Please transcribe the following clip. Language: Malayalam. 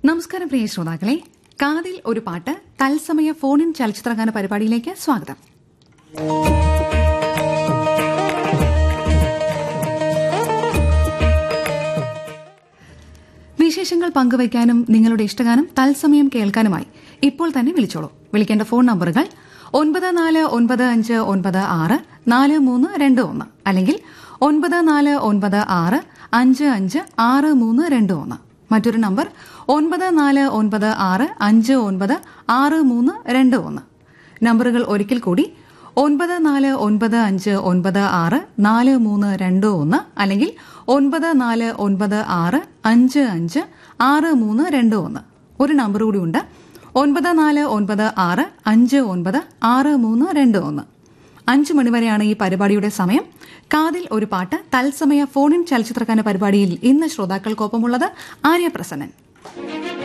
നമസ്കാരം പ്രിയ ശ്രോതാക്കളെ കാതിൽ ഒരു പാട്ട് തത്സമയ ഫോണിൻ ചലച്ചിത്രഗാന പരിപാടിയിലേക്ക് സ്വാഗതം വിശേഷങ്ങൾ പങ്കുവയ്ക്കാനും നിങ്ങളുടെ ഇഷ്ടഗാനം തത്സമയം കേൾക്കാനുമായി ഇപ്പോൾ തന്നെ വിളിച്ചോളൂ വിളിക്കേണ്ട ഫോൺ നമ്പറുകൾ ഒൻപത് നാല് ഒൻപത് അഞ്ച് ഒൻപത് ആറ് നാല് മൂന്ന് രണ്ട് ഒന്ന് അല്ലെങ്കിൽ ഒൻപത് നാല് ഒൻപത് ആറ് അഞ്ച് അഞ്ച് ആറ് മൂന്ന് രണ്ട് ഒന്ന് മറ്റൊരു നമ്പർ ഒൻപത് നാല് ഒൻപത് ആറ് അഞ്ച് ഒൻപത് ആറ് മൂന്ന് രണ്ട് ഒന്ന് നമ്പറുകൾ ഒരിക്കൽ കൂടി ഒൻപത് നാല് ഒൻപത് അഞ്ച് ഒൻപത് ആറ് നാല് മൂന്ന് രണ്ട് ഒന്ന് അല്ലെങ്കിൽ ഒൻപത് നാല് ഒൻപത് ആറ് അഞ്ച് അഞ്ച് ആറ് മൂന്ന് രണ്ട് ഒന്ന് ഒരു നമ്പർ കൂടി ഉണ്ട് ഒൻപത് നാല് ഒൻപത് ആറ് അഞ്ച് ഒൻപത് ആറ് മൂന്ന് രണ്ട് ഒന്ന് അഞ്ചു മണിവരെയാണ് ഈ പരിപാടിയുടെ സമയം കാതിൽ ഒരു പാട്ട് തത്സമയ ഫോണിൻ ചലച്ചിത്രഗാന പരിപാടിയിൽ ഇന്ന് ശ്രോതാക്കൾക്കൊപ്പമുള്ളത് ആര്യ പ്രസന്നൻ